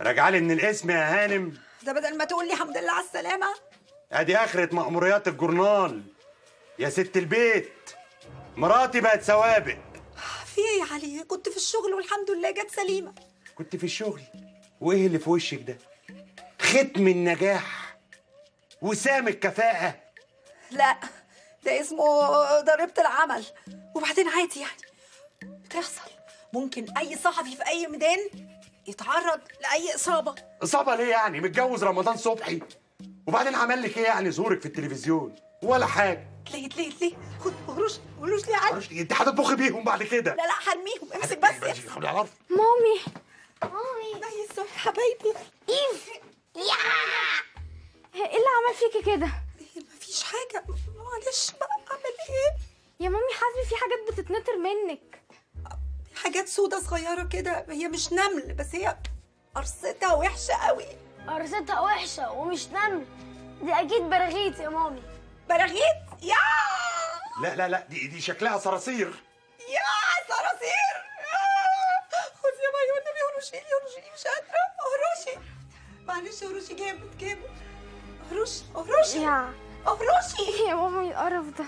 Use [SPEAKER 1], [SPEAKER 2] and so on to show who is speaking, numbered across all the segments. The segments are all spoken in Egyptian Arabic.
[SPEAKER 1] راجعالي من الاسم يا هانم
[SPEAKER 2] ده بدل ما تقول لي الحمد لله على السلامه
[SPEAKER 1] ادي اخرة مأموريات الجورنال يا ست البيت مراتي بقت سوابق
[SPEAKER 2] في ايه يا علي كنت في الشغل والحمد لله جت سليمه
[SPEAKER 1] كنت في الشغل وايه اللي في وشك ده ختم النجاح وسام الكفاءة
[SPEAKER 2] لا ده اسمه ضريبه العمل وبعدين عادي يعني بتحصل ممكن اي صحفي في اي ميدان يتعرض لاي اصابه
[SPEAKER 1] إصابة ليه يعني متجوز رمضان صبحي وبعدين عمل لك ايه يعني ظهورك في التلفزيون ولا حاجة
[SPEAKER 2] ليه ليه ليه خد قروش قروش ليه يا علي
[SPEAKER 1] معرفش انت هتطبخي بيهم بعد كده
[SPEAKER 2] لا لا حرميهم امسك بس امسك
[SPEAKER 1] خلي العرف
[SPEAKER 3] مامي مامي
[SPEAKER 2] اي سوري حبايبي
[SPEAKER 3] ايف يا ايه اللي عمل فيكي كده
[SPEAKER 2] إيه، مفيش حاجه معلش بقى اعمل ايه
[SPEAKER 3] يا مامي حاسبي في حاجات بتتنطر منك
[SPEAKER 2] حاجات سودة صغيرة كده هي مش نمل بس هي قرصتها وحشة قوي
[SPEAKER 4] قرصتها وحشة ومش نمل دي أكيد براغيث يا مامي
[SPEAKER 2] براغيث يا
[SPEAKER 1] لا لا لا دي دي شكلها صراصير
[SPEAKER 2] يا صراصير آه. خد يا مايو النبي هروشي لي هروشي لي مش قادرة هروشي معلش هروشي جامد جامد هروشي هروشي
[SPEAKER 3] يا
[SPEAKER 2] هروشي
[SPEAKER 3] يا مامي القرف ده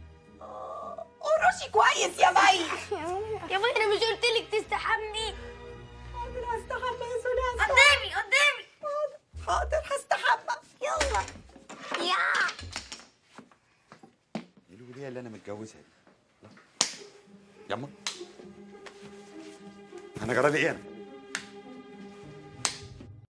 [SPEAKER 2] هروشي كويس يا مي
[SPEAKER 3] يا مامي
[SPEAKER 4] يا مامي أنا مش قلتلك تستحمي
[SPEAKER 2] حاضر هستحمى يا سوري هستحمى
[SPEAKER 4] قدامي قدامي
[SPEAKER 2] حاضر هستحمى يلا
[SPEAKER 4] يا
[SPEAKER 1] ايه الولية اللي انا متجوزها دي يلا انا جرالي ايه انا